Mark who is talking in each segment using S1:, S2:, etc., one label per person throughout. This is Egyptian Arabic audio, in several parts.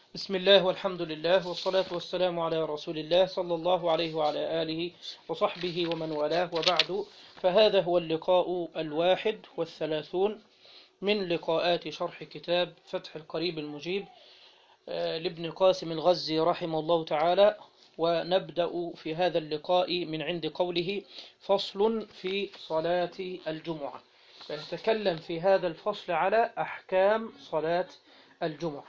S1: بسم الله والحمد لله والصلاة والسلام على رسول الله صلى الله عليه وعلى آله وصحبه ومن والاه وبعد فهذا هو اللقاء الواحد والثلاثون من لقاءات شرح كتاب فتح القريب المجيب آه، لابن قاسم الغزي رحمه الله تعالى ونبدأ في هذا اللقاء من عند قوله فصل في صلاة الجمعة فنتكلم في هذا الفصل على أحكام صلاة الجمعة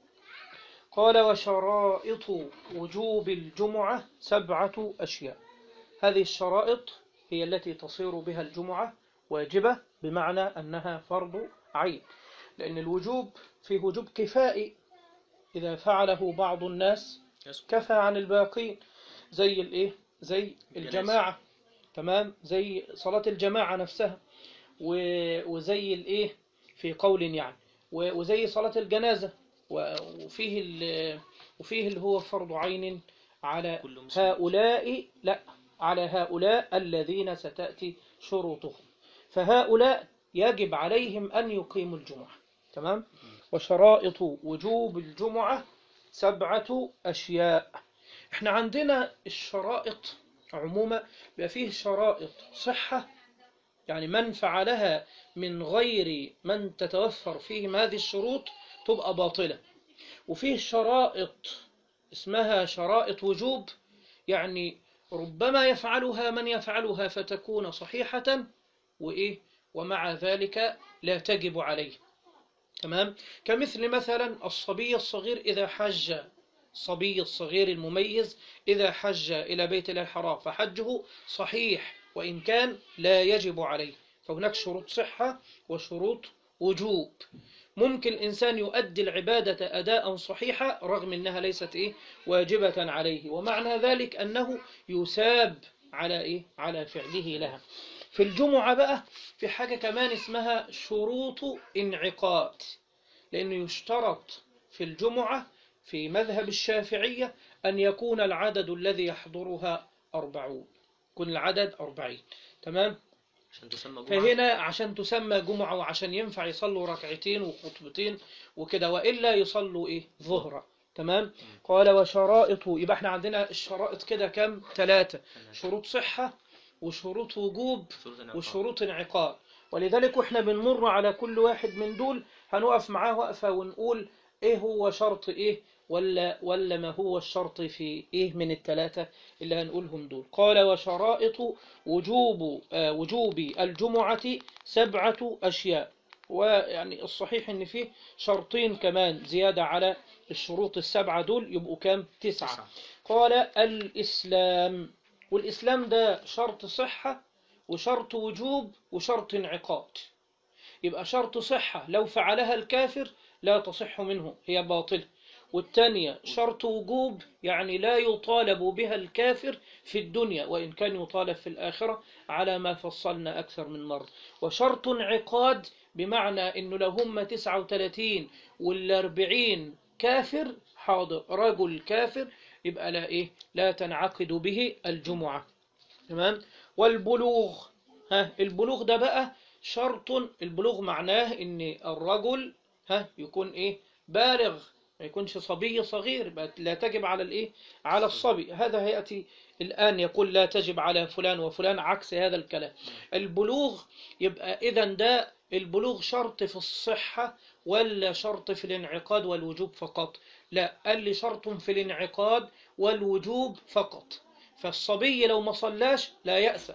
S1: قال وشرائط وجوب الجمعة سبعة أشياء هذه الشرائط هي التي تصير بها الجمعة واجبة بمعنى أنها فرض عين لأن الوجوب فيه وجوب كفائي إذا فعله بعض الناس كفى عن الباقين زي الإيه زي الجماعة تمام زي صلاة الجماعة نفسها و- وزي الإيه في قول يعني و- وزي صلاة الجنازة و- وفيه ال- وفيه اللي هو فرض عين على
S2: كل مسلم.
S1: هؤلاء لا على هؤلاء الذين ستأتي شروطهم فهؤلاء يجب عليهم أن يقيموا الجمعة تمام وشرائط وجوب الجمعة سبعة أشياء احنا عندنا الشرائط عموما بيبقى فيه شرائط صحة يعني من فعلها من غير من تتوفر فيهم هذه الشروط تبقى باطلة وفيه شرائط اسمها شرائط وجوب يعني ربما يفعلها من يفعلها فتكون صحيحة وإيه ومع ذلك لا تجب عليه تمام كمثل مثلا الصبي الصغير إذا حج الصبي الصغير المميز إذا حج إلى بيت الله الحرام فحجه صحيح وإن كان لا يجب عليه فهناك شروط صحة وشروط وجوب ممكن الإنسان يؤدي العبادة أداء صحيحا رغم أنها ليست إيه واجبة عليه ومعنى ذلك أنه يساب على إيه على فعله لها في الجمعة بقى في حاجة كمان اسمها شروط انعقاد لأنه يشترط في الجمعة في مذهب الشافعية أن يكون العدد الذي يحضرها أربعون يكون العدد أربعين تمام
S2: عشان تسمى جمعة
S1: فهنا عشان تسمى جمعة وعشان ينفع يصلوا ركعتين وخطبتين وكده وإلا يصلوا إيه ظهرا تمام قال وشرائط يبقى احنا عندنا الشرائط كده كم ثلاثة شروط صحة وشروط وجوب
S2: شروط الانعقاد.
S1: وشروط انعقاد ولذلك واحنا بنمر على كل واحد من دول هنقف معاه وقفة ونقول ايه هو شرط ايه ولا ولا ما هو الشرط في ايه من الثلاثة اللي هنقولهم دول قال وشرائط وجوب آه وجوب الجمعة سبعة أشياء ويعني الصحيح ان فيه شرطين كمان زيادة على الشروط السبعة دول يبقوا كام تسعة
S2: تسعة.
S1: قال الإسلام والإسلام ده شرط صحة وشرط وجوب وشرط انعقاد يبقى شرط صحة لو فعلها الكافر لا تصح منه هي باطلة والثانية شرط وجوب يعني لا يطالب بها الكافر في الدنيا وإن كان يطالب في الآخرة على ما فصلنا أكثر من مرة وشرط انعقاد بمعنى أنه لو هم 39 والأربعين كافر حاضر رجل كافر يبقى لا إيه لا تنعقد به الجمعة تمام والبلوغ ها البلوغ ده بقى شرط البلوغ معناه ان الرجل ها يكون ايه بالغ ما يكونش صبي صغير يبقى لا تجب على الايه على الصبي هذا هياتي الان يقول لا تجب على فلان وفلان عكس هذا الكلام البلوغ يبقى اذا ده البلوغ شرط في الصحة ولا شرط في الانعقاد والوجوب فقط لا قال لي شرط في الانعقاد والوجوب فقط فالصبي لو ما صلاش لا يأثم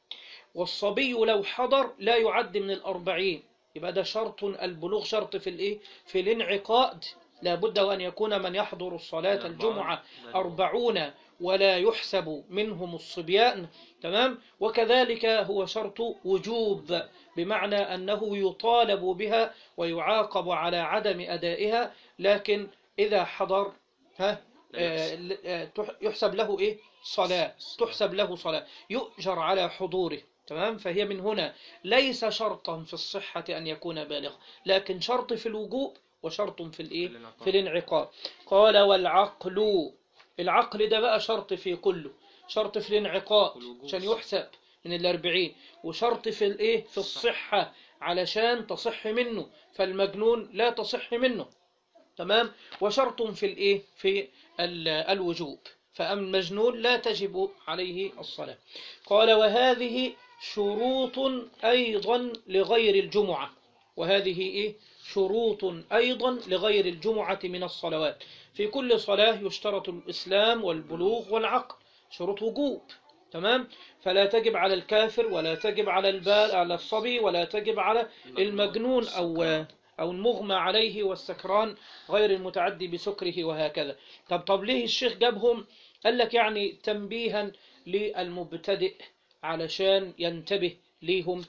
S1: والصبي لو حضر لا يعد من الأربعين يبقى ده شرط البلوغ شرط في الإيه؟ في الانعقاد لابد وأن يكون من يحضر الصلاة الجمعة أربعون ولا يحسب منهم الصبيان تمام وكذلك هو شرط وجوب بمعنى أنه يطالب بها ويعاقب على عدم أدائها لكن إذا حضر ها
S2: لا
S1: آه، ل- آه، تح- يحسب له إيه صلاة تحسب له صلاة يؤجر على حضوره تمام فهي من هنا ليس شرطا في الصحة أن يكون بالغ لكن شرط في الوجوب وشرط في الإيه
S2: الانعقاد.
S1: في الانعقاد قال والعقل العقل ده بقى شرط في كله شرط في الانعقاد
S2: والوجوب.
S1: عشان يحسب من الأربعين وشرط في الإيه في الصحة علشان تصح منه فالمجنون لا تصح منه تمام وشرط في الايه في ال- الوجوب فأما المجنون لا تجب عليه الصلاة قال وهذه شروط أيضا لغير الجمعة وهذه إيه شروط أيضا لغير الجمعة من الصلوات في كل صلاة يشترط الإسلام والبلوغ والعقل شروط وجوب تمام فلا تجب على الكافر ولا تجب على البال على الصبي ولا تجب على المجنون أو أو المغمى عليه والسكران غير المتعدي بسكره وهكذا طب طب ليه الشيخ جابهم قال لك يعني تنبيها للمبتدئ علشان ينتبه ليهم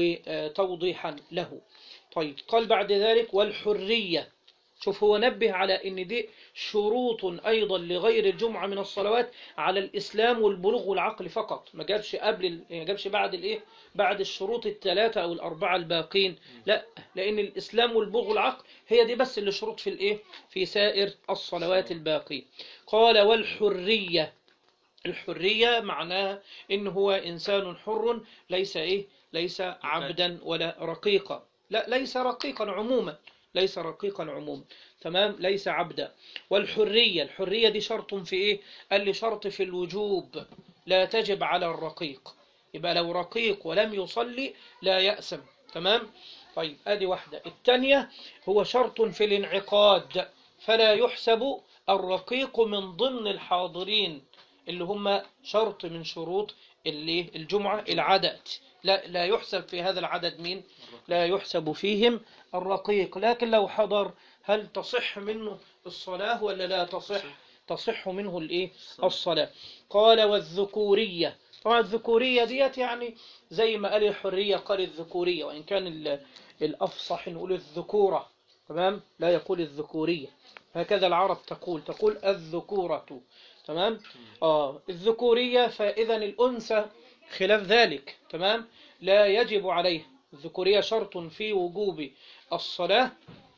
S1: وتوضيحا له طيب قال بعد ذلك والحرية شوف هو نبه على ان دي شروط ايضا لغير الجمعة من الصلوات على الاسلام والبلوغ والعقل فقط ما جابش قبل ال- ما جابش بعد الايه بعد الشروط الثلاثة او الاربعة الباقين لا لان الاسلام والبلوغ والعقل هي دي بس اللي شروط في الايه في سائر الصلوات الباقية قال والحرية الحرية معناها إن هو إنسان حر ليس إيه ليس عبدا ولا رقيقا لا ليس رقيقا عموما ليس رقيقا عموما تمام ليس عبدا والحرية الحرية دي شرط في إيه قال لي شرط في الوجوب لا تجب على الرقيق يبقى لو رقيق ولم يصلي لا يأسم تمام طيب ادي واحدة الثانية هو شرط في الانعقاد فلا يحسب الرقيق من ضمن الحاضرين اللي هم شرط من شروط اللي الجمعة العدد لا لا يحسب في هذا العدد مين لا يحسب فيهم الرقيق لكن لو حضر هل تصح منه الصلاة ولا لا تصح تصح منه الايه الصلاة قال والذكورية طبعا الذكورية ديت يعني زي ما قال الحرية قال الذكورية وإن كان ال- الأفصح نقول الذكورة تمام لا يقول الذكورية هكذا العرب تقول تقول الذكورة تمام آه الذكورية فإذا الأنثى خلاف ذلك تمام لا يجب عليه الذكورية شرط في وجوب الصلاة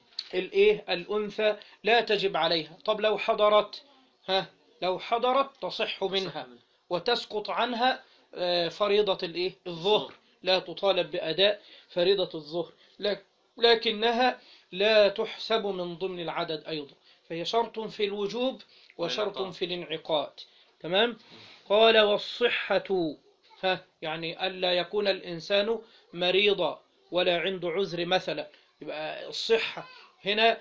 S1: الايه الأنثى لا تجب عليها طب لو حضرت ها لو حضرت تصح منها وتسقط عنها آه، فريضة الايه الظهر لا تطالب بأداء فريضة الظهر لك- لكنها لا تحسب من ضمن العدد أيضا فهي شرط في الوجوب وشرط
S2: والإنعقاد.
S1: في الانعقاد تمام قال والصحة ها يعني ألا يكون الإنسان مريضا ولا عنده عذر مثلا يبقى الصحة هنا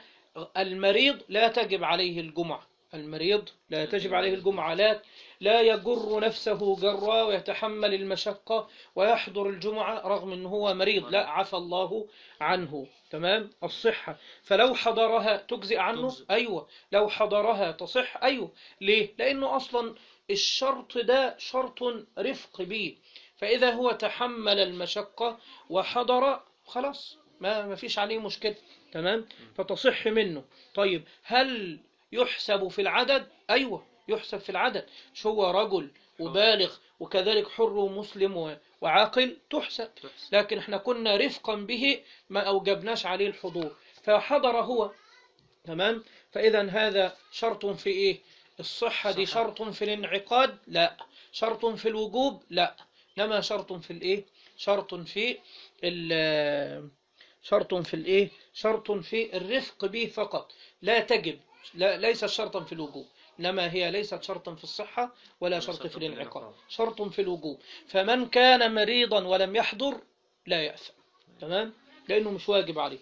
S1: المريض لا تجب عليه الجمعة المريض لا تجب عليه الجمعة لا لا يجر نفسه جرا ويتحمل المشقة ويحضر الجمعة رغم أنه هو مريض لا عفى الله عنه تمام الصحة فلو حضرها تجزئ عنه
S2: تجزئ.
S1: أيوة لو حضرها تصح أيوة ليه لأنه أصلا الشرط ده شرط رفق به فإذا هو تحمل المشقة وحضر خلاص ما ما فيش عليه مشكلة تمام فتصح منه طيب هل يحسب في العدد أيوة يحسب في العدد شو هو رجل وبالغ وكذلك حر ومسلم و- وعاقل تحسب لكن احنا كنا رفقا به ما أوجبناش عليه الحضور فحضر هو تمام فإذا هذا شرط في إيه الصحة دي
S2: صحة.
S1: شرط في الانعقاد لا شرط في الوجوب لا إنما شرط في الإيه شرط في ال شرط في الإيه شرط في الرفق به فقط لا تجب لا ليس شرطا في الوجوب إنما هي ليست شرطا في الصحة ولا شرط في الانعقاد شرط في الوجوب فمن كان مريضا ولم يحضر لا يأثم تمام لأنه مش واجب عليه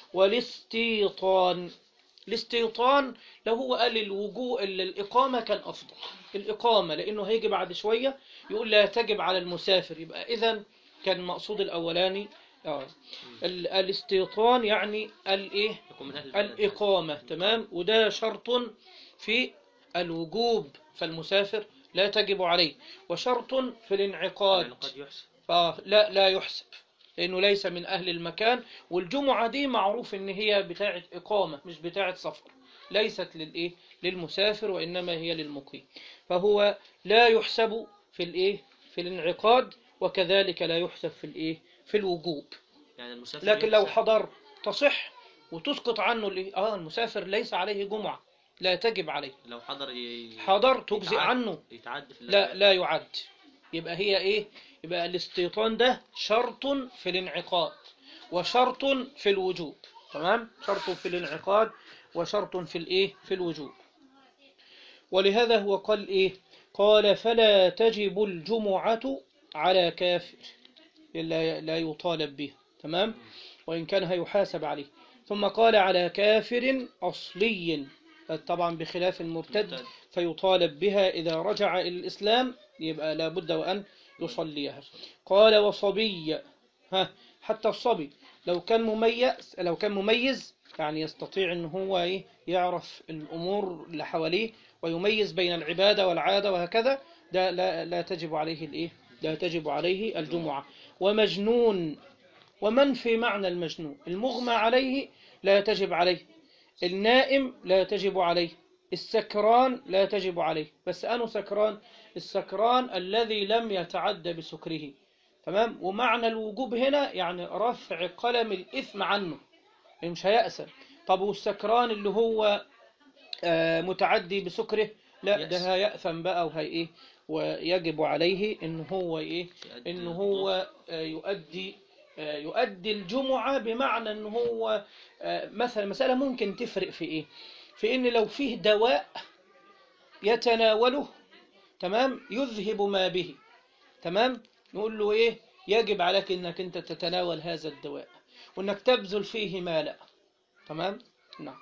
S1: والاستيطان الاستيطان لو هو قال الوجوء الإقامة كان أفضل الإقامة لأنه هيجي بعد شوية يقول لا تجب على المسافر يبقى إذا كان المقصود الأولاني آه. ال- الاستيطان يعني الإيه
S2: يكون من أهل البلد.
S1: الإقامة تمام وده شرط في الوجوب فالمسافر لا تجب عليه وشرط في الانعقاد
S2: قد يحسن
S1: فلا لا يحسب لأنه ليس من أهل المكان والجمعة دي معروف إن هي بتاعة إقامة مش بتاعة سفر ليست للإيه للمسافر وإنما هي للمقيم فهو لا يحسب في الإيه في الانعقاد وكذلك لا يحسب في الإيه في الوجوب
S2: يعني المسافر
S1: لكن لو
S2: يحسن.
S1: حضر تصح وتسقط عنه الإيه؟ آه المسافر ليس عليه جمعة لا تجب عليه
S2: لو حضر ي...
S1: حضر تجزئ
S2: يتعد-
S1: عنه
S2: يتعد في
S1: لا
S2: الأداء.
S1: لا يعد يبقى هي ايه يبقى الاستيطان ده شرط في الانعقاد وشرط في الوجوب تمام شرط في الانعقاد وشرط في الإيه في الوجوب ولهذا هو قال إيه قال فلا تجب الجمعة على كافر لا لا يطالب به تمام وإن كان هيحاسب عليه ثم قال على كافر أصلي طبعا بخلاف المرتد
S2: مرتد.
S1: فيطالب بها إذا رجع إلى الإسلام يبقى لابد وأن يصليها قال وصبي ها حتى الصبي لو كان مميز لو كان مميز يعني يستطيع ان هو إيه يعرف الامور اللي حواليه ويميز بين العباده والعاده وهكذا ده لا لا تجب عليه الايه لا تجب عليه الجمعه ومجنون ومن في معنى المجنون المغمى عليه لا تجب عليه النائم لا تجب عليه السكران لا تجب عليه بس أنه سكران السكران الذي لم يتعدى بسكره تمام ومعنى الوجوب هنا يعني رفع قلم الإثم عنه يعني مش هيأسى طب والسكران اللي هو آه، متعدي بسكره لا
S2: يأس.
S1: ده هيأثم بقى وهي إيه ويجب عليه إن هو إيه
S2: يؤدي
S1: إن
S2: الوضوء.
S1: هو آه، يؤدي آه، يؤدي الجمعة بمعنى إن هو آه، مثلا مسألة ممكن تفرق في إيه في إن لو فيه دواء يتناوله تمام يذهب ما به تمام نقول له إيه يجب عليك إنك أنت تتناول هذا الدواء وإنك تبذل فيه مالا تمام نعم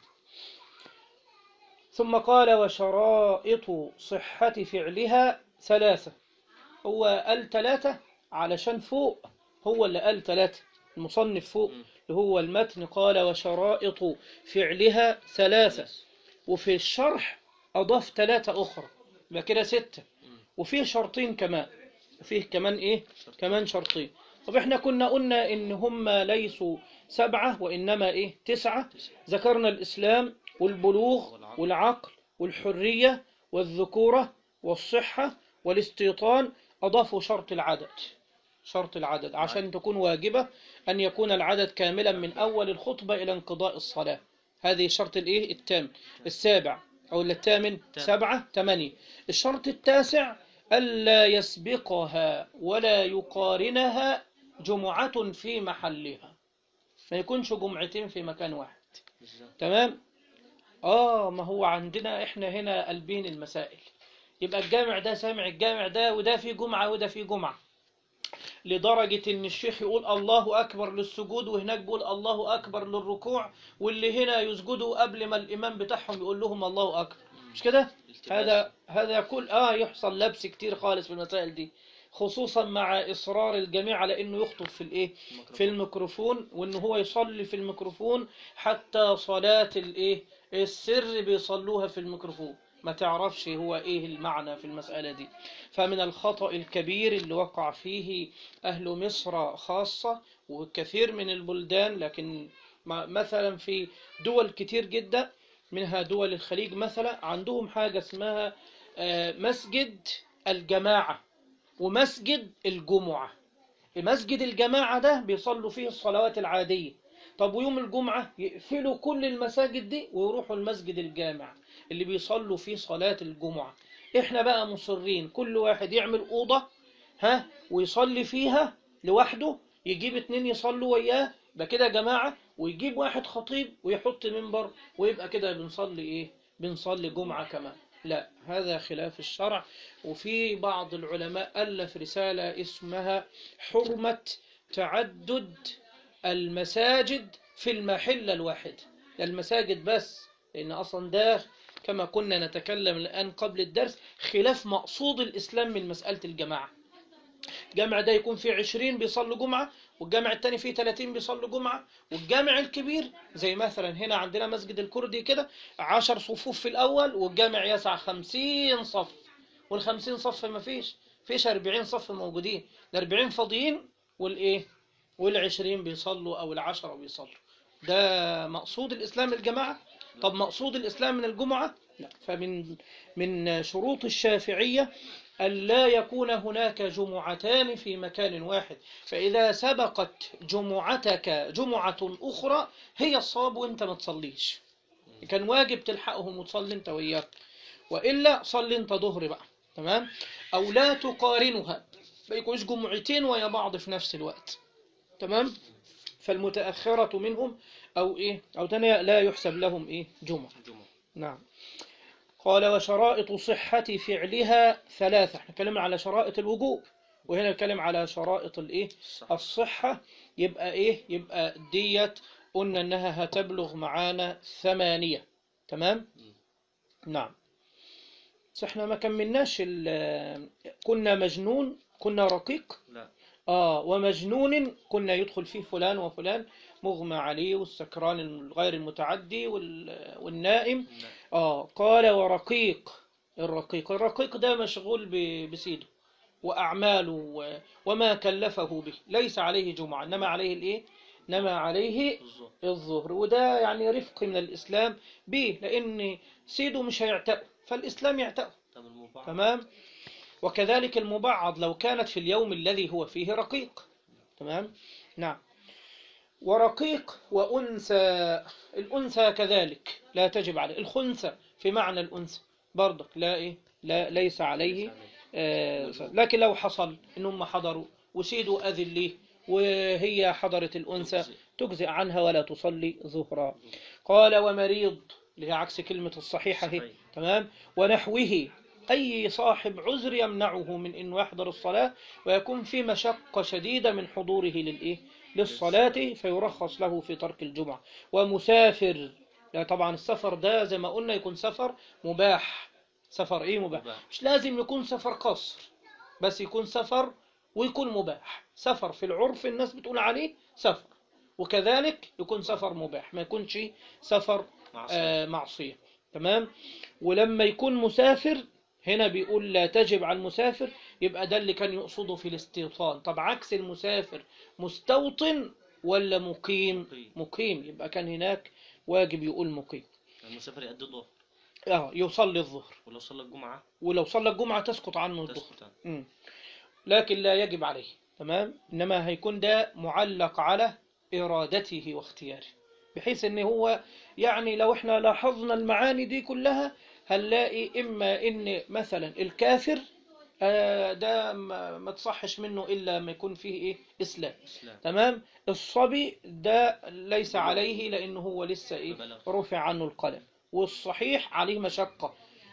S1: ثم قال وشرائط صحة فعلها ثلاثة هو قال ثلاثة علشان فوق هو اللي قال ثلاثة المصنف فوق
S2: مم.
S1: اللي هو المتن قال وشرائط فعلها ثلاثة وفي الشرح أضاف ثلاثة أخرى يبقى كده ستة
S2: مم.
S1: وفيه شرطين كمان وفيه كمان إيه كمان شرطين طب إحنا كنا قلنا إن هم ليسوا سبعة وإنما إيه تسعة ذكرنا الإسلام والبلوغ
S2: والعقل.
S1: والعقل والحرية والذكورة والصحة والاستيطان أضافوا شرط العدد شرط العدد عشان تكون واجبة أن يكون العدد كاملا من أول الخطبة إلى انقضاء الصلاة هذه شرط الإيه التام السابع أو الثامن
S2: تام.
S1: سبعة ثمانية الشرط التاسع ألا يسبقها ولا يقارنها جمعة في محلها ما يكونش جمعتين في مكان واحد
S2: بالظبط.
S1: تمام آه ما هو عندنا إحنا هنا قلبين المسائل يبقى الجامع ده سامع الجامع ده وده في جمعة وده في جمعة لدرجة إن الشيخ يقول الله أكبر للسجود وهناك بيقول الله أكبر للركوع واللي هنا يسجدوا قبل ما الإمام بتاعهم يقول لهم الله أكبر مش كده؟
S2: التباس.
S1: هذا هذا كل آه يحصل لبس كتير خالص في المسائل دي خصوصا مع إصرار الجميع على إنه يخطب في الإيه؟ في الميكروفون وإن هو يصلي في الميكروفون حتى صلاة الإيه؟ السر بيصلوها في الميكروفون ما تعرفش هو إيه المعنى في المسألة دي فمن الخطأ الكبير اللي وقع فيه أهل مصر خاصة وكثير من البلدان لكن ما- مثلا في دول كتير جدا منها دول الخليج مثلا عندهم حاجة اسمها آه، مسجد الجماعة ومسجد الجمعة مسجد الجماعة ده بيصلوا فيه الصلوات العادية طب ويوم الجمعة يقفلوا كل المساجد دي ويروحوا المسجد الجامع اللي بيصلوا فيه صلاة الجمعة احنا بقى مصرين كل واحد يعمل أوضة ها ويصلي فيها لوحده يجيب اتنين يصلوا وياه يبقى كده جماعة ويجيب واحد خطيب ويحط منبر ويبقى كده بنصلي ايه بنصلي جمعة كمان لا هذا خلاف الشرع وفي بعض العلماء ألف رسالة اسمها حرمة تعدد المساجد في المحلة الواحد المساجد بس لأن أصلا ده كما كنا نتكلم الآن قبل الدرس خلاف مقصود الإسلام من مسألة الجماعة الجامع ده يكون فيه 20 بيصلوا جمعة والجامع التاني فيه 30 بيصلوا جمعة والجامع الكبير زي مثلا هنا عندنا مسجد الكردي كده 10 صفوف في الأول والجامع يسع 50 صف وال50 صف ما فيش فيش 40 صف موجودين ال40 فاضيين والإيه وال20 بيصلوا أو العشرة بيصلوا ده مقصود الإسلام الجماعة طب مقصود الإسلام من الجمعة لا فمن من شروط الشافعية ألا يكون هناك جمعتان في مكان واحد فإذا سبقت جمعتك جمعة أخرى هي الصواب وانت ما تصليش كان واجب تلحقهم وتصلي انت وياك وإلا صلي انت ظهر بقى تمام أو لا تقارنها ما يكونش جمعتين ويا بعض في نفس الوقت تمام فالمتأخرة منهم أو إيه أو تانية لا يحسب لهم إيه جمعة
S2: جمعة
S1: نعم قال وشرائط صحة فعلها ثلاثة احنا نتكلم على شرائط الوجوب وهنا نتكلم على شرائط الايه
S2: الصح
S1: الصحة يبقى ايه يبقى ديت قلنا انها هتبلغ معانا ثمانية تمام نعم بس احنا ما كملناش ال- كنا مجنون كنا رقيق
S2: لا
S1: آه ومجنون كنا يدخل فيه فلان وفلان مغمى عليه والسكران الغير المتعدي وال- والنائم
S2: لا
S1: آه قال ورقيق الرقيق الرقيق ده مشغول ب- بسيده وأعماله و- وما كلفه به ليس عليه جمعة إنما عليه الإيه؟ إنما عليه
S2: الظهر
S1: الظهر وده يعني رفق من الإسلام به لأن سيده مش هيعتقه فالإسلام يعتقه
S2: طب المباح
S1: تمام وكذلك المبعض لو كانت في اليوم الذي هو فيه رقيق تمام نعم ورقيق وأنثى الأنثى كذلك لا تجب عليه الخنثى في معنى الأنثى برضك لا إيه لا ليس عليه آه لكن لو حصل إنهم حضروا وسيدوا أذن ليه وهي حضرت الأنثى
S2: تجزئ.
S1: تجزئ عنها ولا تصلي ظهرا قال ومريض اللي هي عكس كلمة الصحيحة هي
S2: صحيح.
S1: تمام ونحوه أي صاحب عذر يمنعه من أنه يحضر الصلاة ويكون في مشقة شديدة من حضوره للإيه؟ للصلاة فيرخص له في ترك الجمعة ومسافر لا طبعا السفر ده زي ما قلنا يكون سفر مباح سفر إيه مباح
S2: مباح.
S1: مش لازم يكون سفر قصر بس يكون سفر ويكون مباح سفر في العرف الناس بتقول عليه سفر وكذلك يكون سفر مباح ما يكونش سفر
S2: معصية.
S1: آه معصية تمام ولما يكون مسافر هنا بيقول لا تجب على المسافر يبقى ده اللي كان يقصده في الاستيطان طب عكس المسافر مستوطن ولا مقيم
S2: مقيم.
S1: مقيم يبقى كان هناك واجب يقول مقيم
S2: المسافر يأدي الظهر
S1: اه يصلي الظهر
S2: ولو صلى الجمعة
S1: ولو صلى الجمعة تسقط عنه الظهر
S2: تسقط عنه.
S1: مم. لكن لا يجب عليه تمام إنما هيكون ده معلق على إرادته واختياره بحيث إن هو يعني لو إحنا لاحظنا المعاني دي كلها هنلاقي إما إن مثلا الكافر آه، ده ما ما تصحش منه إلا ما يكون فيه إيه إسلام
S2: إسلام
S1: تمام الصبي ده ليس عليه لأنه هو لسه إيه
S2: ما بلغ.
S1: رفع عنه القلم والصحيح عليه مشقة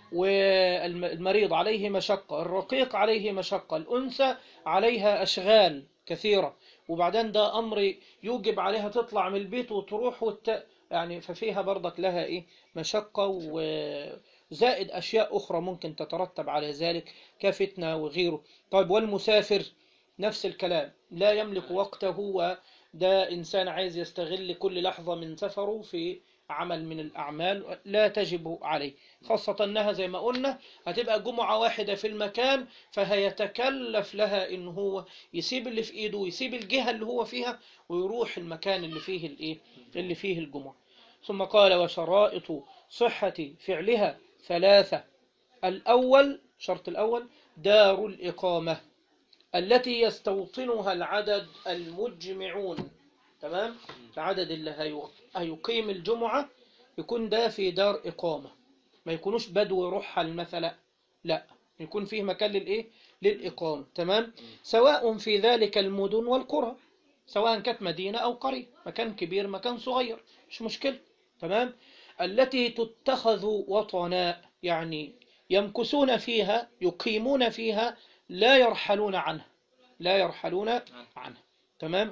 S1: والمريض عليه مشقة الرقيق عليه مشقة الأنثى عليها أشغال كثيرة وبعدين ده أمر يوجب عليها تطلع من البيت وتروح وت... يعني ففيها برضك لها إيه مشقة وزائد أشياء أخرى ممكن تترتب على ذلك كفتنة وغيره طيب والمسافر نفس الكلام لا يملك وقته وده إنسان عايز يستغل كل لحظة من سفره في عمل من الأعمال لا تجب عليه خاصة أنها زي ما قلنا هتبقى جمعة واحدة في المكان فهيتكلف لها إن هو يسيب اللي في إيده ويسيب الجهة اللي هو فيها ويروح المكان اللي فيه الإيه اللي فيه الجمعة ثم قال وشرائط صحة فعلها ثلاثة الأول شرط الأول دار الإقامة التي يستوطنها العدد المجمعون تمام العدد اللي هي- هيقيم الجمعة يكون ده في دار إقامة ما يكونوش بدو رحل مثلا لا يكون فيه مكان للإيه للإقامة تمام سواء في ذلك المدن والقرى سواء كانت مدينة أو قرية مكان كبير مكان صغير مش مشكلة تمام التي تتخذ وطنا يعني يمكثون فيها يقيمون فيها لا يرحلون عنها لا يرحلون عنها تمام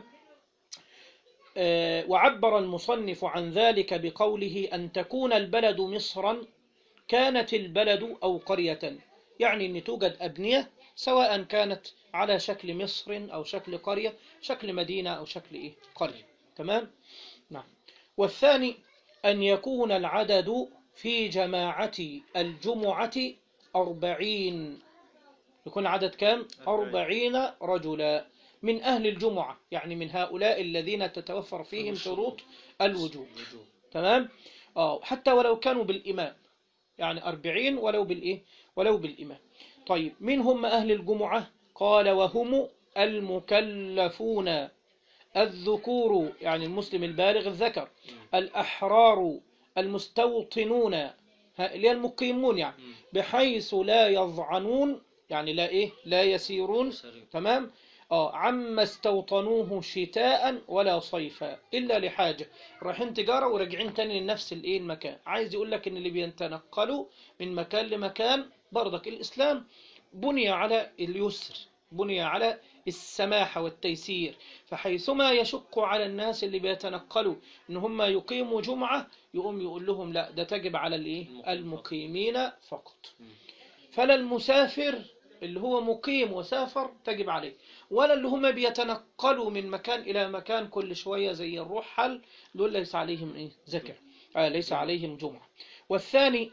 S1: آه، وعبر المصنف عن ذلك بقوله أن تكون البلد مصرا كانت البلد أو قرية يعني أن توجد أبنية سواء كانت على شكل مصر أو شكل قرية شكل مدينة أو شكل إيه قرية تمام نعم والثاني أن يكون العدد في جماعة الجمعة أربعين يكون عدد كام؟ أربعين رجلا من أهل الجمعة يعني من هؤلاء الذين تتوفر فيهم شروط الوجوب
S2: الوجوب
S1: تمام اه حتى ولو كانوا بالإمام يعني أربعين ولو بالإيه ولو بالإمام طيب من هم أهل الجمعة قال وهم المكلفون الذكور يعني المسلم البالغ الذكر الأحرار المستوطنون ها- اللي هي المقيمون يعني بحيث لا يضعنون يعني لا إيه لا يسيرون
S2: سريع.
S1: تمام اه عما استوطنوه شتاء ولا صيفا الا لحاجه رايحين تجاره وراجعين تاني لنفس الايه المكان عايز يقول لك ان اللي بيتنقلوا من مكان لمكان برضك الاسلام بني على اليسر بني على السماحه والتيسير فحيثما يشق على الناس اللي بيتنقلوا ان هم يقيموا جمعه يقوم يقول لهم لا ده تجب على الايه
S2: المقيم فقط.
S1: المقيمين فقط
S2: مم.
S1: فلا المسافر اللي هو مقيم وسافر تجب عليه ولا اللي هم بيتنقلوا من مكان إلى مكان كل شوية زي الرحل دول ليس عليهم إيه زكاة آه ليس عليهم جمعة والثاني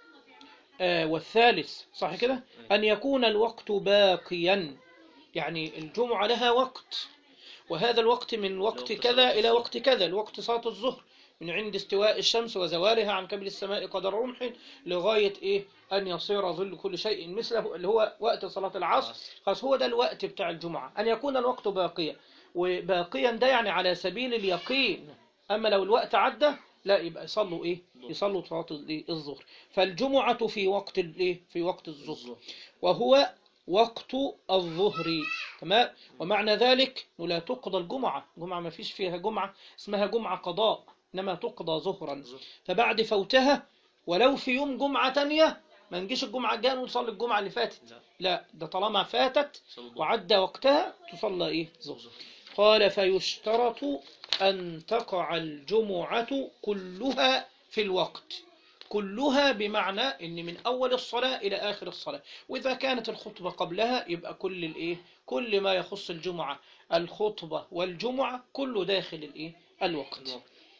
S1: آه والثالث صح كده أن يكون الوقت باقيا يعني الجمعة لها وقت وهذا الوقت من وقت
S2: لوقت
S1: كذا
S2: صلاة
S1: إلى
S2: الظهر.
S1: وقت كذا الوقت صلاة الظهر من عند استواء الشمس وزوالها عن كبد السماء قدر رمح لغاية إيه أن يصير ظل كل شيء مثله اللي هو وقت صلاة العصر خلاص هو ده الوقت بتاع الجمعة أن يكون الوقت باقيا وباقيا ده يعني على سبيل اليقين أما لو الوقت عدى لا يبقى يصلوا إيه يصلوا صلاة الإيه؟ الظهر فالجمعة في وقت الإيه في وقت الظهر
S2: الظهر.
S1: وهو وقت الظهر تمام ومعنى ذلك إنه لا تقضى الجمعة جمعة ما فيش فيها جمعة اسمها جمعة قضاء إنما تقضى ظهرا
S2: الظهر.
S1: فبعد فوتها ولو في يوم جمعة تانية ما نجيش الجمعة الجاية ونصلي الجمعة اللي فاتت
S2: لا.
S1: لا ده طالما فاتت
S2: صلوا الظهر.
S1: وعدى وقتها تصلى إيه ظهر
S2: الظهر.
S1: قال فيشترط أن تقع الجمعة كلها في الوقت كلها بمعنى ان من اول الصلاة الى اخر الصلاة واذا كانت الخطبة قبلها يبقى كل الايه كل ما يخص الجمعة الخطبة والجمعة كله داخل الايه الوقت
S2: الوقت.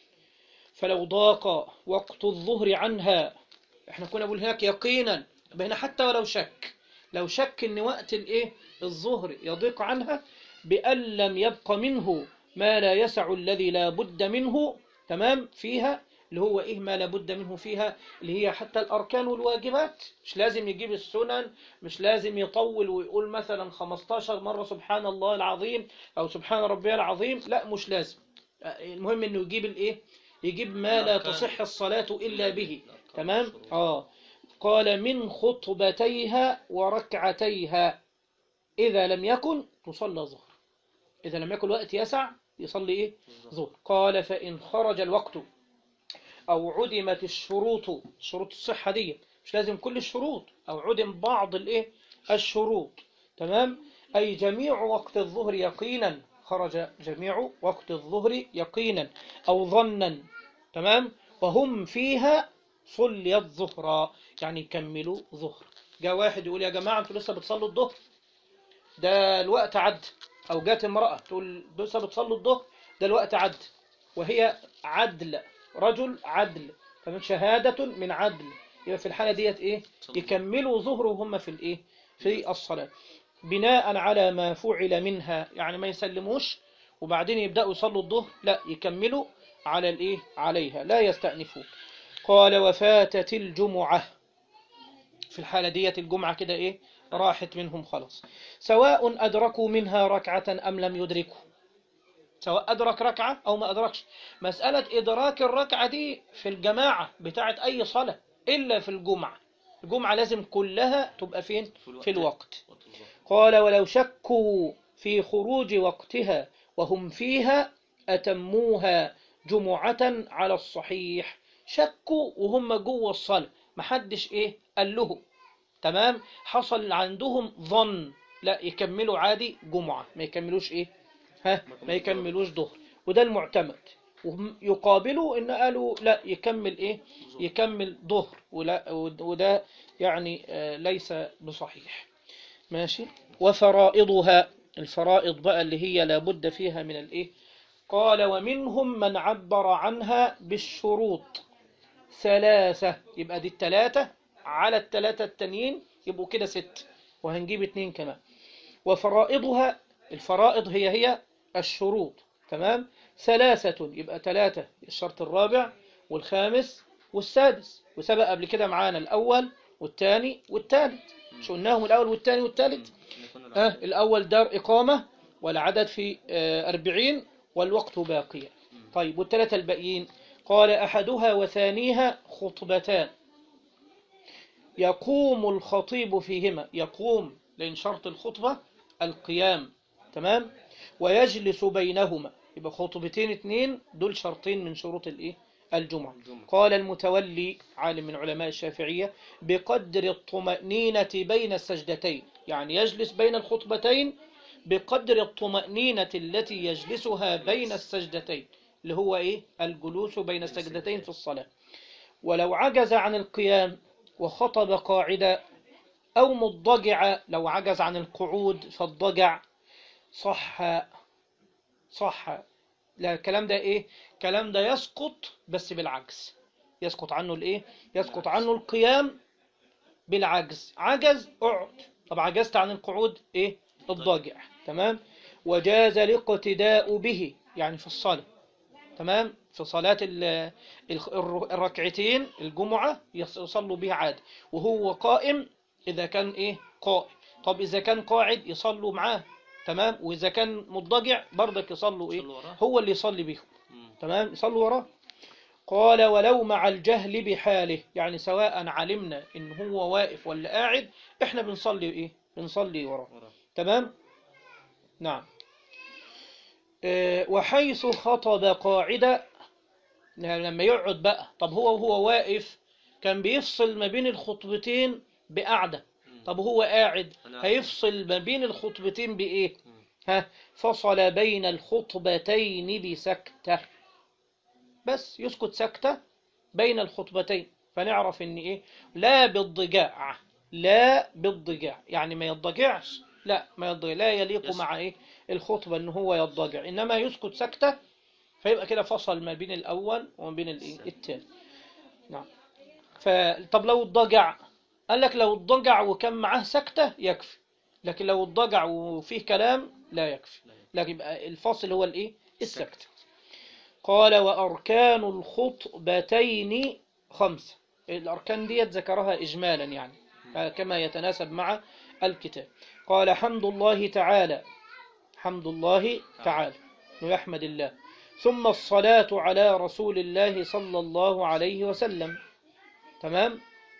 S1: فلو ضاق وقت الظهر عنها احنا كنا بنقول هناك يقينا بين حتى ولو شك لو شك ان وقت الايه الظهر يضيق عنها بأن لم يبق منه ما لا يسع الذي لا بد منه تمام فيها اللي هو ايه ما لا بد منه فيها اللي هي حتى الاركان والواجبات مش لازم يجيب السنن مش لازم يطول ويقول مثلا 15 مرة سبحان الله العظيم او سبحان ربي العظيم لا مش لازم المهم انه يجيب الايه يجيب ما لا
S2: الأركان.
S1: تصح الصلاة الا به
S2: الأركان
S1: تمام
S2: والشروط.
S1: اه قال من خطبتيها وركعتيها إذا لم يكن تصلى ظهر إذا لم يكن الوقت يسع يصلي إيه ظهر قال فإن خرج الوقت أو عدمت الشروط شروط الصحة دي مش لازم كل الشروط أو عدم بعض الإيه الشروط تمام أي جميع وقت الظهر يقينا خرج جميع وقت الظهر يقينا أو ظنا تمام وهم فيها صلي الظهر يعني يكملوا ظهر جاء واحد يقول يا جماعة انتوا لسه بتصلوا الظهر ده الوقت عد أو جات امرأة تقول لسه بتصلوا الظهر ده الوقت عد وهي عدل رجل عدل تمام شهادة من عدل يبقى في الحالة ديت إيه
S2: صلوا
S1: يكملوا ظهر وهم في الإيه في الصلاة بناء على ما فعل منها يعني ما يسلموش وبعدين يبدأوا يصلوا الظهر لا يكملوا على الإيه عليها لا يستأنفوا قال وفاتت الجمعة في الحالة ديت الجمعة كده إيه راحت منهم خلاص سواء أدركوا منها ركعة أم لم يدركوا سواء أدرك ركعة أو ما أدركش مسألة إدراك الركعة دي في الجماعة بتاعت أي صلاة إلا في الجمعة الجمعة لازم كلها تبقى فين في الوقت
S2: وقت الظهر.
S1: قال ولو شكوا في خروج وقتها وهم فيها أتموها جمعة على الصحيح شكوا وهم جوه الصلاة محدش إيه قال له تمام حصل عندهم ظن لا يكملوا عادي جمعة ما يكملوش إيه ها ما يكملوش ظهر وده المعتمد وهم يقابلوا إن قالوا لا يكمل إيه يكمل ظهر ولا وده يعني آه، ليس بصحيح ماشي وفرائضها الفرائض بقى اللي هي لابد فيها من الايه قال ومنهم من عبر عنها بالشروط ثلاثة يبقى دي التلاتة على التلاتة التانيين يبقوا كده ست وهنجيب اتنين كمان وفرائضها الفرائض هي هي الشروط تمام ثلاثة يبقى تلاتة الشرط الرابع والخامس والسادس وسبق قبل كده معانا الأول والثاني والثالث مش قلناهم الأول والثاني والثالث
S2: إن يكون
S1: آه
S2: العدد.
S1: الأول دار إقامة والعدد في آه أربعين والوقت باقية طيب والثلاثة الباقيين قال أحدها وثانيها خطبتان يقوم الخطيب فيهما يقوم لأن شرط الخطبة القيام تمام ويجلس بينهما يبقى خطبتين اتنين دول شرطين من شروط الايه الجمعة
S2: الجمعة.
S1: قال المتولي عالم من علماء الشافعية بقدر الطمأنينة بين السجدتين يعني يجلس بين الخطبتين بقدر الطمأنينة التي يجلسها بين السجدتين اللي هو ايه الجلوس بين السجدتين في الصلاة ولو عجز عن القيام وخطب قاعدا أو مضجع لو عجز عن القعود فالضجع صح صح لا الكلام ده ايه الكلام ده يسقط بس بالعجز يسقط عنه الايه يسقط عنه القيام بالعجز عجز اقعد طب عجزت عن القعود ايه الضجع تمام وجاز الاقتداء به يعني في الصلاة تمام في صلاة ال- ال- الركعتين الجمعة يص- يصلوا بها عادي وهو قائم إذا كان إيه قائم طب إذا كان قاعد يصلوا معاه تمام وإذا كان مضطجع برضك يصلوا إيه
S2: يصلوا وراه؟
S1: هو اللي يصلي بيهم
S2: مم.
S1: تمام يصلوا وراه قال ولو مع الجهل بحاله يعني سواء علمنا إن هو واقف ولا قاعد إحنا بنصلي إيه بنصلي وراه
S2: وراه.
S1: تمام نعم آه، وحيث خطب قاعدة لما يقعد بقى طب هو وهو واقف كان بيفصل ما بين الخطبتين بقعدة
S2: مم.
S1: طب هو قاعد
S2: أنا-
S1: هيفصل ما بين الخطبتين بإيه
S2: مم.
S1: ها فصل بين الخطبتين بسكتة بس يسكت سكتة بين الخطبتين فنعرف ان ايه لا بالضجاع لا بالضجاع يعني ما يضجعش لا ما يضجع لا يليق
S2: يس-
S1: مع ايه الخطبة ان هو يضجع انما يسكت سكتة فيبقى كده فصل ما بين الاول وما بين الايه التاني نعم فطب لو الضجع قال لك لو الضجع وكان معاه سكتة يكفي لكن لو الضجع وفيه كلام لا يكفي
S2: لا يكفي.
S1: لكن يبقى الفاصل هو الايه السكتة قال وأركان الخطبتين خمسة الأركان ديت ذكرها إجمالا يعني كما يتناسب مع الكتاب قال حمد الله تعالى حمد الله تعالى ويحمد الله ثم الصلاة على رسول الله صلى الله عليه وسلم تمام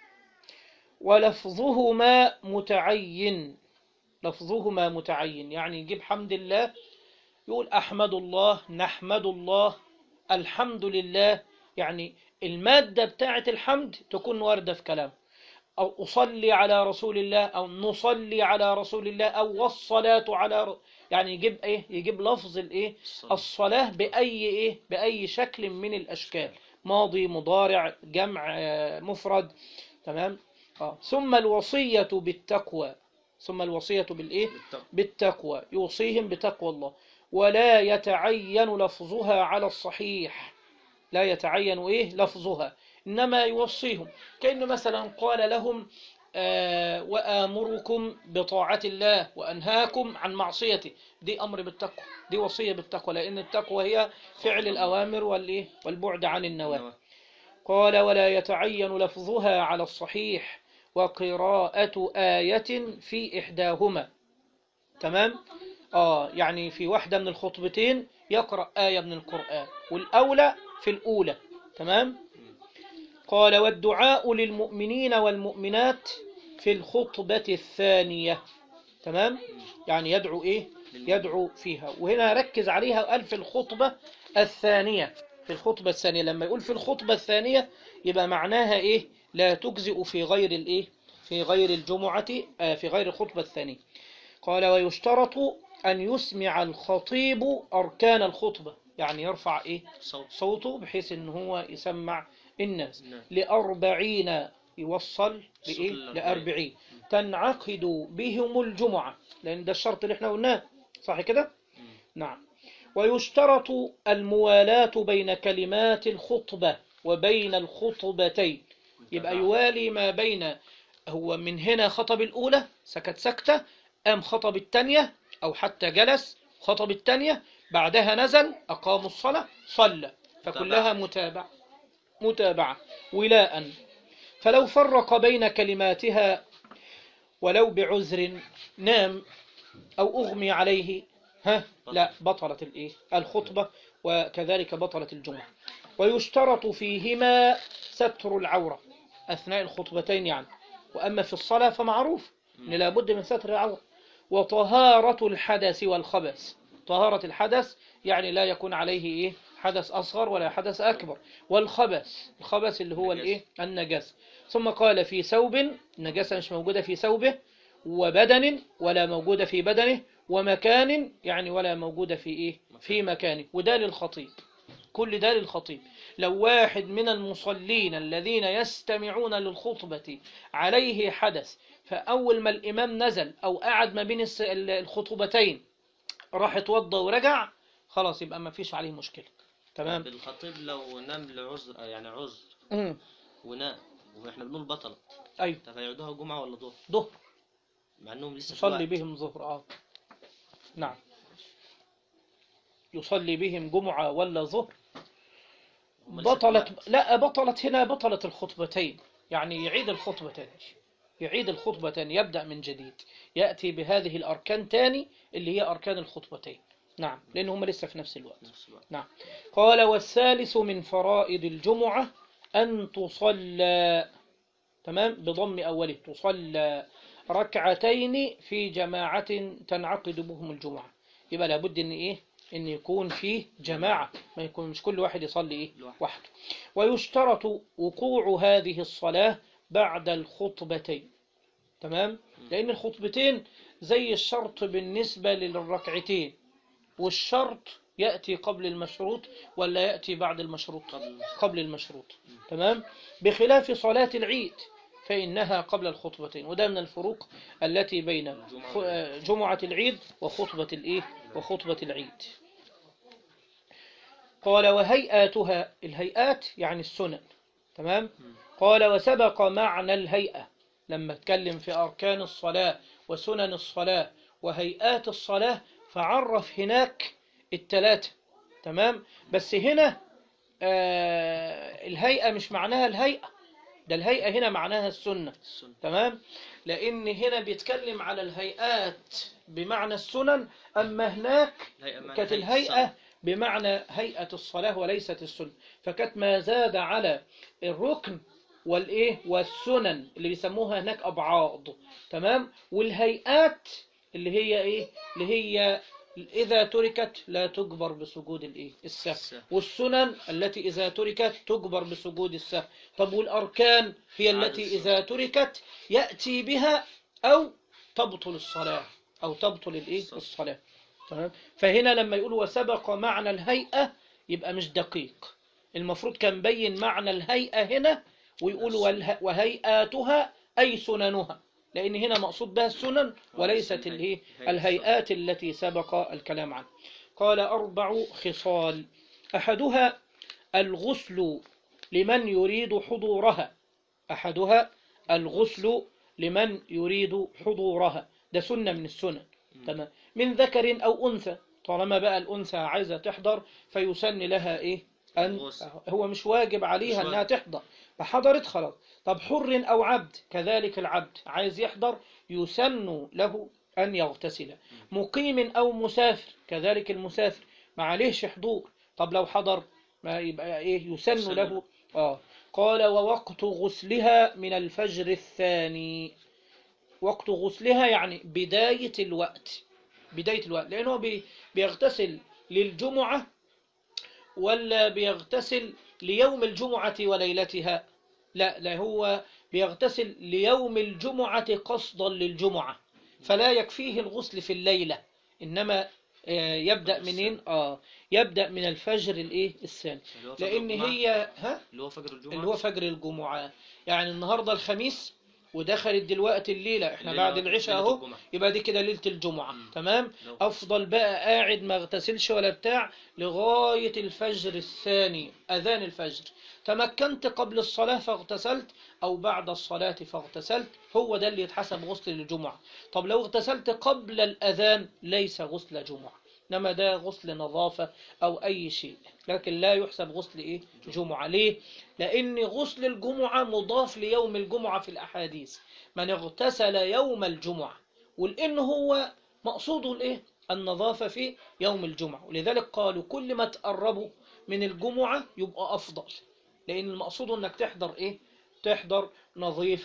S1: ولفظهما متعين لفظهما متعين يعني يجيب حمد الله يقول أحمد الله نحمد الله الحمد لله يعني المادة بتاعة الحمد تكون واردة في كلام أو أصلي على رسول الله أو نصلي على رسول الله أو والصلاة على ر... يعني يجيب إيه يجيب لفظ الإيه
S2: الصلاة.
S1: الصلاة بأي إيه بأي شكل من الأشكال ماضي مضارع جمع آه، مفرد تمام آه. ثم الوصية بالتقوى ثم الوصية بالإيه
S2: بالتقوى.
S1: بالتقوى يوصيهم بتقوى الله ولا يتعين لفظها على الصحيح لا يتعين إيه لفظها إنما يوصيهم كأنه مثلا قال لهم آه وآمركم بطاعة الله وأنهاكم عن معصيته دي أمر بالتقوى دي وصية بالتقوى لأن التقوى هي فعل الأوامر والإيه والبعد عن النواهي قال ولا يتعين لفظها على الصحيح وقراءة آية في إحداهما تمام آه يعني في واحدة من الخطبتين يقرأ آية من القرآن والأولى في الأولى تمام قال والدعاء للمؤمنين والمؤمنات في الخطبة الثانية تمام يعني يدعو إيه يدعو فيها وهنا ركز عليها وقال في الخطبة الثانية في الخطبة الثانية لما يقول في الخطبة الثانية يبقى معناها إيه لا تجزئ في غير الإيه في غير الجمعة آه في غير الخطبة الثانية قال ويشترط أن يسمع الخطيب أركان الخطبة يعني يرفع إيه
S2: صوت
S1: صوته بحيث ان هو يسمع الناس
S2: نعم.
S1: لأربعين يوصل
S2: صوت
S1: لإيه؟
S2: الأربعين.
S1: لأربعين تنعقد بهم الجمعة لأن ده الشرط اللي احنا قلناه صح كده؟
S2: مم.
S1: نعم ويشترط الموالاة بين كلمات الخطبة وبين الخطبتين يبقى
S2: متابعة.
S1: يوالي ما بين هو من هنا خطب الأولى سكت سكتة قام خطب التانية أو حتى جلس خطب التانية بعدها نزل أقام الصلاة صلى فكلها متابعة متابعة ولاء فلو فرق بين كلماتها ولو بعذر نام أو أغمي عليه ها لا بطلت الإيه الخطبة وكذلك بطلت الجمعة ويشترط فيهما ستر العورة أثناء الخطبتين يعني وأما في الصلاة فمعروف أن لابد من ستر العورة وطهارة الحدث والخبث طهارة الحدث يعني لا يكون عليه إيه حدث أصغر ولا حدث أكبر والخبث الخبث اللي هو
S2: النجاسة.
S1: الإيه النجاسة ثم قال في ثوب النجاسة مش موجودة في ثوبه وبدن ولا موجودة في بدنه ومكان يعني ولا موجودة في إيه في مكانه وده للخطيب كل ده للخطيب لو واحد من المصلين الذين يستمعون للخطبة عليه حدث فأول ما الإمام نزل أو قعد ما بين الس- ال- الخطبتين راح اتوضى ورجع خلاص يبقى ما فيش عليه مشكلة تمام
S2: الخطيب لو نام لعذر يعني عذر
S1: مم.
S2: ونام واحنا بنقول بطلت
S1: أيوه
S2: طب هيعودوها جمعة ولا ظهر
S1: ظهر
S2: مع انهم لسه في
S1: يصلي
S2: الوقت.
S1: بهم ظهر اه نعم يصلي بهم جمعة ولا ظهر
S2: هم لسه في
S1: بطلت
S2: الوقت.
S1: لا بطلت هنا بطلت الخطبتين يعني يعيد الخطبتين يعيد الخطبتين يبدأ من جديد يأتي بهذه الأركان تاني اللي هي أركان الخطبتين نعم لأن هم لسه في نفس الوقت
S2: نفس الوقت
S1: نعم قال والثالث من فرائض الجمعة أن تصلى تمام بضم أوله تصلى ركعتين في جماعة تنعقد بهم الجمعة يبقى لابد إن إيه إن يكون فيه جماعة ما يكون مش كل واحد يصلي إيه
S2: لوحده.
S1: وحده ويشترط وقوع هذه الصلاة بعد الخطبتين تمام لأن الخطبتين زي الشرط بالنسبة للركعتين والشرط يأتي قبل المشروط ولا يأتي بعد المشروط
S2: قبل
S1: قبل المشروط تمام بخلاف صلاة العيد فإنها قبل الخطبتين وده من الفروق التي بين خ- آه، جمعة العيد وخطبة الإيه وخطبة العيد قال وهيئاتها الهيئات يعني السنن تمام قال وسبق معنى الهيئة لما اتكلم في أركان الصلاة وسنن الصلاة وهيئات الصلاة فعرف هناك التلاتة تمام بس هنا آه الهيئة مش معناها الهيئة ده الهيئة هنا معناها السنة
S2: السنة
S1: تمام لأن هنا بيتكلم على الهيئات بمعنى السنن أما هناك
S2: الهيئة معنى
S1: كانت
S2: هيئة
S1: الهيئة
S2: الصلاة.
S1: بمعنى هيئة الصلاة وليست السنة فكانت ما زاد على الركن والإيه والسنن اللي بيسموها هناك أبعاض تمام والهيئات اللي هي إيه اللي هي إذا تركت لا تجبر بسجود الإيه السهو
S2: السهو.
S1: والسنن التي إذا تركت تجبر بسجود السهو طب والأركان هي
S2: عدد
S1: التي
S2: السنن.
S1: إذا تركت يأتي بها أو تبطل الصلاة أو تبطل الإيه
S2: الصلاة.
S1: الصلاة تمام فهنا لما يقول وسبق معنى الهيئة يبقى مش دقيق المفروض كان بين معنى الهيئة هنا ويقول والها- وهيئاتها أي سننها لأن هنا مقصود بها السنن وليست الايه الهيئات التي سبق الكلام عنها قال أربع خصال أحدها الغسل لمن يريد حضورها أحدها الغسل لمن يريد حضورها ده سنة من السنن تمام من ذكر أو أنثى طالما بقى الأنثى عايزة تحضر فيسن لها إيه أن
S2: الغسل.
S1: هو مش واجب عليها
S2: مش
S1: أنها
S2: واجب.
S1: تحضر فحضرت خلاص طب حر أو عبد كذلك العبد عايز يحضر يسن له أن يغتسل مقيم أو مسافر كذلك المسافر ما عليهش حضور طب لو حضر ما يبقى إيه يسن
S2: يسن
S1: له
S2: له.
S1: آه قال ووقت غسلها من الفجر الثاني وقت غسلها يعني بداية الوقت بداية الوقت لأنه بي- بيغتسل للجمعة ولا بيغتسل ليوم الجمعة وليلتها لا لا هو بيغتسل ليوم الجمعة قصدا للجمعة فلا يكفيه الغسل في الليلة إنما آه، يبدأ منين آه يبدأ من الفجر الإيه الثاني
S2: اللي هو فجر
S1: لأن
S2: الجمعة.
S1: هي ها
S2: اللي هو فجر الجمعة
S1: اللي هو فجر الجمعة يعني النهاردة الخميس ودخلت دلوقتي الليلة احنا
S2: الليلة-
S1: بعد العشاء
S2: ليلة
S1: اهو
S2: الجمعة.
S1: يبقى دي كده ليلة الجمعة
S2: مم.
S1: تمام
S2: لو-
S1: افضل بقى قاعد ما اغتسلش ولا بتاع لغاية الفجر الثاني اذان الفجر تمكنت قبل الصلاة فاغتسلت او بعد الصلاة فاغتسلت هو ده اللي يتحسب غسل للجمعة طب لو اغتسلت قبل الاذان ليس غسل جمعة انما ده غسل نظافة او اي شيء لكن لا يحسب غسل ايه جمعة ليه لان غسل الجمعة مضاف ليوم الجمعة في الاحاديث من اغتسل يوم الجمعة ولان هو مقصوده الايه النظافة في يوم الجمعة ولذلك قالوا كل ما تقربوا من الجمعة يبقى افضل لان المقصود انك تحضر ايه تحضر نظيفا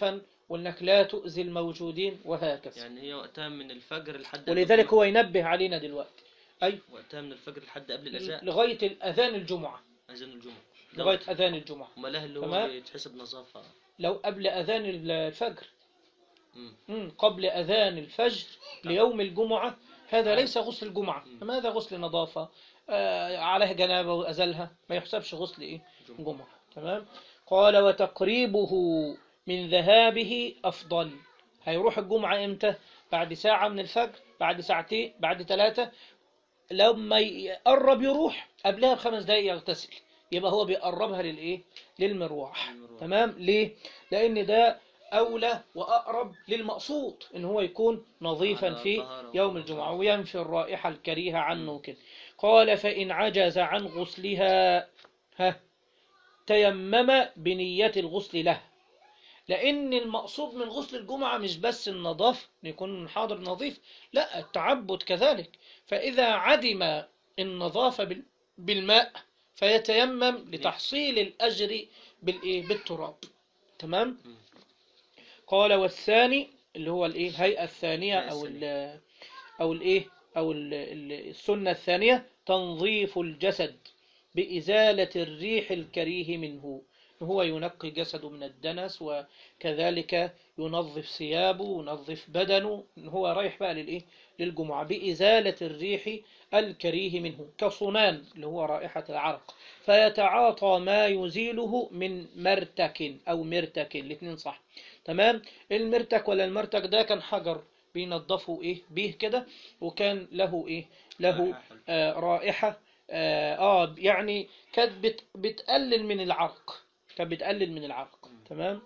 S1: وانك لا تؤذي الموجودين وهكذا
S2: يعني هي وقتها من الفجر لحد
S1: ولذلك هو ينبه علينا دلوقتي أي
S2: وقتها من الفجر لحد قبل الأذان
S1: لغاية الأذان الجمعة
S2: أذان الجمعة
S1: لغاية أذان الجمعة
S2: أمال إيه اللي هو
S1: تمام.
S2: بيتحسب نظافة
S1: لو قبل أذان الفجر
S2: مم.
S1: مم، قبل أذان الفجر ليوم الجمعة هذا ليس غسل الجمعة
S2: مم.
S1: أما هذا غسل نظافة آه عليه جنابة وأزلها ما يحسبش غسل إيه
S2: جمعة.
S1: جمعة تمام قال وتقريبه من ذهابه أفضل هيروح الجمعة إمتى بعد ساعة من الفجر بعد ساعتين بعد ثلاثة لما يقرب يروح قبلها بخمس دقايق يغتسل يبقى هو بيقربها للإيه للمروح
S2: للمروح.
S1: تمام ليه لأن ده أولى وأقرب للمقصود إن هو يكون نظيفا
S2: على
S1: في
S2: طهارة
S1: يوم
S2: وطهارة.
S1: الجمعة وينفي الرائحة الكريهة عنه كده قال فإن عجز عن غسلها ها تيمم بنية الغسل له لأن المقصود من غسل الجمعة مش بس النظافة إن يكون حاضر نظيف لا التعبد كذلك فإذا عدم النظافة بال- بالماء فيتيمم لتحصيل الأجر بالإيه بالتراب تمام
S2: مم.
S1: قال والثاني اللي هو الإيه الهيئة الثانية
S2: الهيئة
S1: أو
S2: الثانية.
S1: ال أو الإيه أو ال- ال- السنة الثانية تنظيف الجسد بإزالة الريح الكريه منه هو ينقي جسده من الدنس وكذلك ينظف ثيابه وينظف بدنه هو رايح بقى للإيه للجمعة بإزالة الريح الكريه منه كصنان اللي هو رائحة العرق فيتعاطى ما يزيله من مرتك أو مرتك الاثنين صح تمام المرتك ولا المرتك ده كان حجر بينضفوا ايه بيه كده وكان له ايه له
S2: رائحة حلوة.
S1: آه رائحة آه, اه يعني كانت بت بتقلل من العرق كانت بتقلل من العرق تمام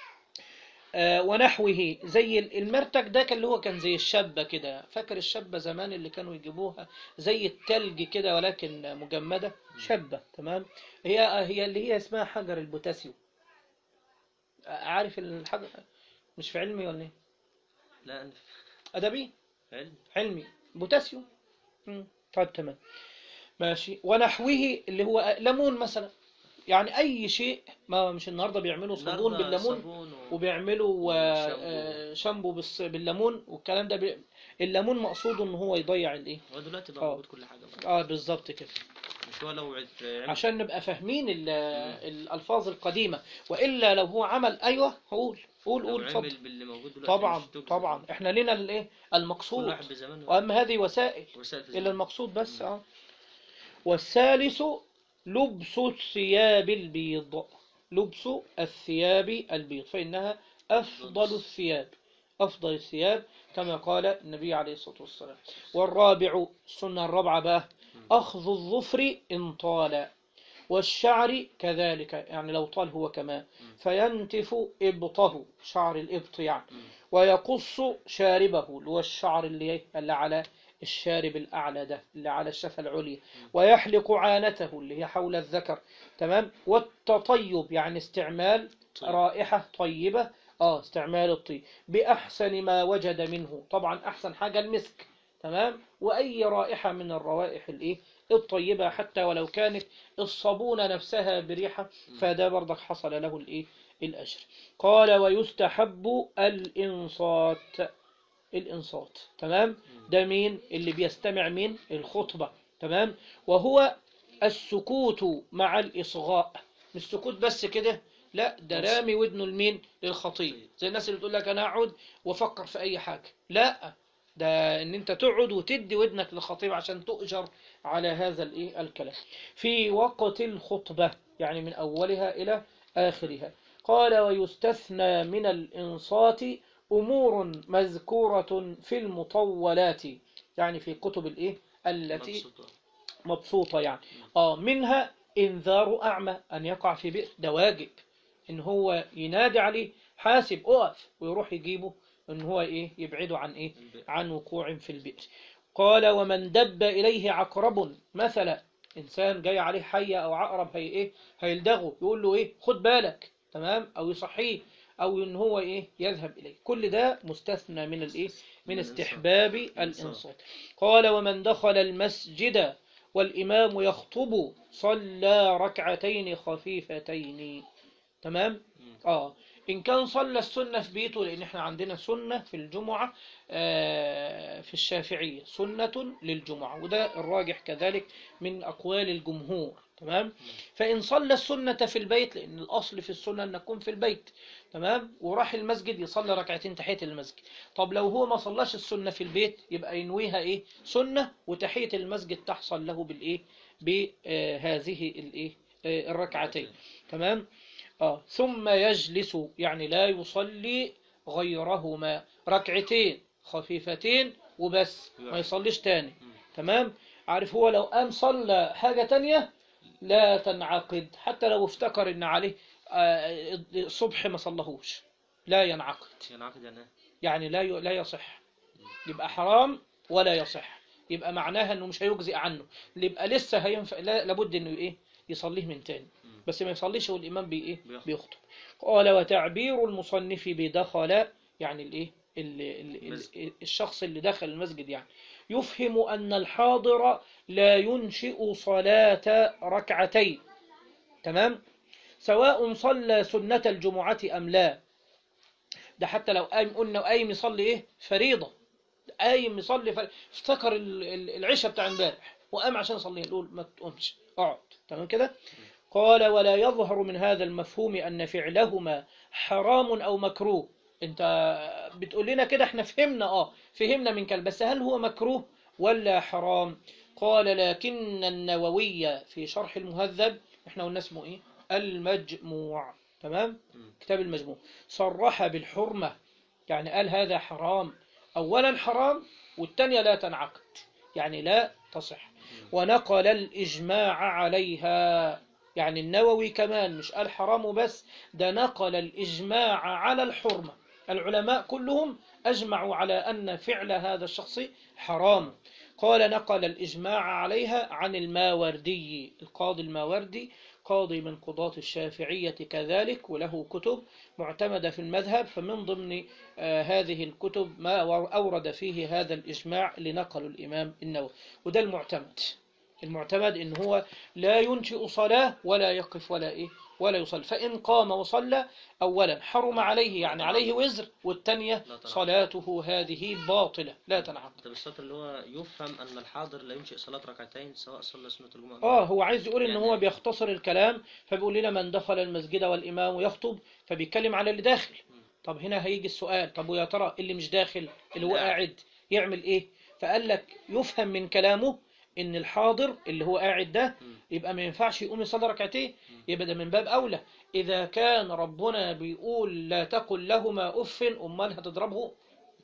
S1: آه ونحوه زي المرتك ده كان اللي هو كان زي الشبة كده فاكر الشبة زمان اللي كانوا يجيبوها زي التلج كده ولكن مجمدة شبة تمام هي هي اللي هي اسمها حجر البوتاسيوم آه، عارف الحجر مش في علمي ولا ايه
S2: لا أنا
S1: ادبي
S2: علم
S1: علمي بوتاسيوم مم. طيب تمام ماشي ونحوه اللي هو ليمون مثلا يعني اي شيء ما مش النهارده بيعملوا صابون
S2: النهاردة
S1: بالليمون
S2: صابون و...
S1: وبيعملوا آه،
S2: شامبو.
S1: آه، شامبو بالص- بالليمون والكلام ده بي... الليمون مقصوده ان هو يضيع الايه
S2: هو دلوقتي بقى
S1: آه.
S2: موجود كل حاجة بقى
S1: اه بالظبط كده
S2: مش هو لو عد- عمل
S1: عشان نبقى فاهمين ال- الالفاظ القديمه والا لو هو عمل ايوه قول قول
S2: لو
S1: قول اتفضل
S2: عمل باللي موجود دلوقتي
S1: طبعا
S2: مش تجزم.
S1: طبعا احنا لنا الايه
S2: كل
S1: المقصود
S2: واحد بزمانه
S1: واما هذه وسائل
S2: وسائل في
S1: إلى
S2: زمانه.
S1: المقصود بس اه والثالث لبس الثياب البيض لبس الثياب البيض فإنها أفضل الثياب أفضل الثياب كما قال النبي عليه الصلاة والسلام والرابع السنة الرابعة بقى أخذ الظفر إن طال والشعر كذلك يعني لو طال هو كمان فينتف إبطه شعر الإبط يعني ويقص شاربه اللي هو الشعر اللي اللي على الشارب الأعلى ده اللي على الشفة العليا ويحلق عانته اللي هي حول الذكر تمام والتطيب يعني استعمال
S2: طيب.
S1: رائحة طيبة اه استعمال الطيب بأحسن ما وجد منه طبعا أحسن حاجة المسك تمام وأي رائحة من الروائح الإيه الطيبة حتى ولو كانت الصابونة نفسها بريحة فده برضك حصل له الإيه الأجر قال ويستحب الإنصات الإنصات تمام ده مين اللي بيستمع مين الخطبة تمام وهو السكوت مع الإصغاء مش سكوت بس كده لا ده
S2: بس.
S1: رامي ودنه لمين للخطيب زي الناس اللي بتقول لك انا اقعد وافكر في اي حاجه لا ده ان انت تقعد وتدي ودنك للخطيب عشان تؤجر على هذا الايه الكلام في وقت الخطبه يعني من اولها الى اخرها قال ويستثنى من الانصات امور مذكوره في المطولات يعني في كتب الايه التي
S2: مبسوطة.
S1: مبسوطة يعني آه منها إنذار أعمى أن يقع في بئر ده واجب إن هو ينادي عليه حاسب أقف ويروح يجيبه إن هو إيه يبعده عن إيه
S2: البئر.
S1: عن وقوع في البئر قال ومن دب إليه عقرب مثلا إنسان جاي عليه حية أو عقرب هي إيه هيلدغه يقول له إيه خد بالك تمام أو يصحيه أو إن هو إيه يذهب إليه كل ده مستثنى من الإيه من
S2: من الإنصات.
S1: استحباب الإنصات قال ومن دخل المسجد والإمام يخطب صلى ركعتين خفيفتين تمام
S2: مم.
S1: آه إن كان صلى السنة في بيته لأن احنا عندنا سنة في الجمعة آه، في الشافعية سنة للجمعة وده الراجح كذلك من أقوال الجمهور تمام فإن صلى السنة في البيت لأن الأصل في السنة أن نكون في البيت تمام وراح المسجد يصلي ركعتين تحية المسجد طب لو هو ما صلاش السنة في البيت يبقى ينويها إيه سنة وتحية المسجد تحصل له بالإيه بهذه الإيه آه، الركعتين تمام آه ثم يجلس يعني لا يصلي غيرهما ركعتين خفيفتين وبس ما يصليش تاني تمام عارف هو لو قام صلى حاجة تانية لا تنعقد حتى لو افتكر ان عليه آه، الصبح ما صلهوش لا ينعقد
S2: ينعقد يعني إيه؟
S1: يعني لا ي- لا يصح يبقى حرام ولا يصح يبقى معناها انه مش هيجزئ عنه اللي يبقى لسه هينفع لا لابد انه ايه يصليه من تاني بس ما يصليش والامام بي ايه
S2: بيخطب.
S1: بيخطب قال وتعبير المصنف بدخل يعني الايه ال- ال-
S2: مسجد.
S1: ال- الشخص اللي دخل المسجد يعني يفهم ان الحاضر لا ينشئ صلاة ركعتين تمام سواء صلى سنة الجمعة أم لا ده حتى لو قايم قلنا قايم يصلي ايه فريضة قايم يصلي فريضة. افتكر ال- ال- العشاء بتاع امبارح وقام عشان يصلي يقول ما تقومش اقعد تمام كده قال ولا يظهر من هذا المفهوم أن فعلهما حرام أو مكروه انت بتقول لنا كده احنا فهمنا اه فهمنا من كلام بس هل هو مكروه ولا حرام قال لكن النووي في شرح المهذب احنا قلنا اسمه ايه المجموع تمام
S2: مم.
S1: كتاب المجموع صرح بالحرمة يعني قال هذا حرام أولا حرام والتانية لا تنعقد يعني لا تصح ونقل الإجماع عليها يعني النووي كمان مش قال حرام وبس ده نقل الإجماع على الحرمة العلماء كلهم أجمعوا على أن فعل هذا الشخص حرام قال نقل الإجماع عليها عن الماوردي القاضي الماوردي قاضي من قضاة الشافعية كذلك وله كتب معتمدة في المذهب فمن ضمن آه، هذه الكتب ما أورد فيه هذا الإجماع لنقل الإمام النووي وده المعتمد المعتمد إن هو لا ينشئ صلاة ولا يقف ولا إيه ولا يصلي فإن قام وصلى أولا حرم عليه يعني عليه وزر والثانية
S2: لا تنعقد.
S1: صلاته هذه باطلة لا تنعقد
S2: طب السطر اللي هو يفهم أن الحاضر لا ينشئ صلاة ركعتين سواء صلى سنة الجمعة أم
S1: آه
S2: لا.
S1: هو عايز يقول إن
S2: يعني-
S1: هو بيختصر الكلام فبيقول لنا من دخل المسجد والإمام يخطب فبيتكلم على اللي داخل طب هنا هيجي السؤال طب ويا ترى اللي مش داخل اللي هو
S2: لا.
S1: قاعد يعمل إيه فقال لك يفهم من كلامه إن الحاضر اللي هو قاعد ده
S2: مم.
S1: يبقى ما ينفعش يقوم يصلي ركعتين يبقى ده من باب أولى إذا كان ربنا بيقول لا تقل لهما أف أمال هتضربه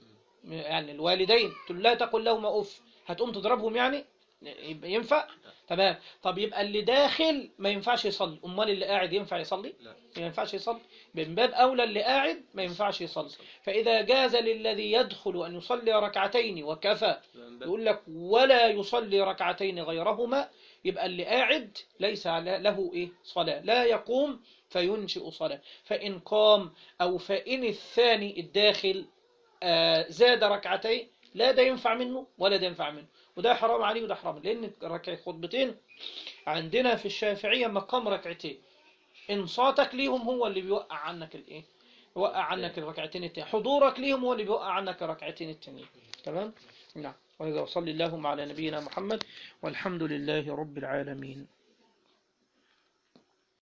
S1: يعني الوالدين تقول لا تقل لهما أف هتقوم تضربهم يعني يبقى ينفع تمام طب يبقى اللي داخل ما ينفعش يصلي أمال اللي قاعد ينفع يصلي
S2: لا
S1: ما ينفعش يصلي من باب أولى اللي قاعد ما ينفعش يصلي فإذا جاز للذي يدخل أن يصلي ركعتين وكفى
S2: من باب-
S1: يقول لك ولا يصلي ركعتين غيرهما يبقى اللي قاعد ليس على- له إيه صلاة لا يقوم فينشئ صلاة فإن قام أو فإن الثاني الداخل آه، زاد ركعتين لا ده ينفع منه ولا ده ينفع منه وده حرام عليه وده حرام لأن ركع خطبتين عندنا في الشافعية مقام ركعتين انصاتك ليهم هو اللي بيوقع عنك الايه يوقع عنك الركعتين التانيين حضورك ليهم هو اللي بيوقع عنك الركعتين التانيين تمام نعم وإذا وصلي اللهم على نبينا محمد والحمد لله رب العالمين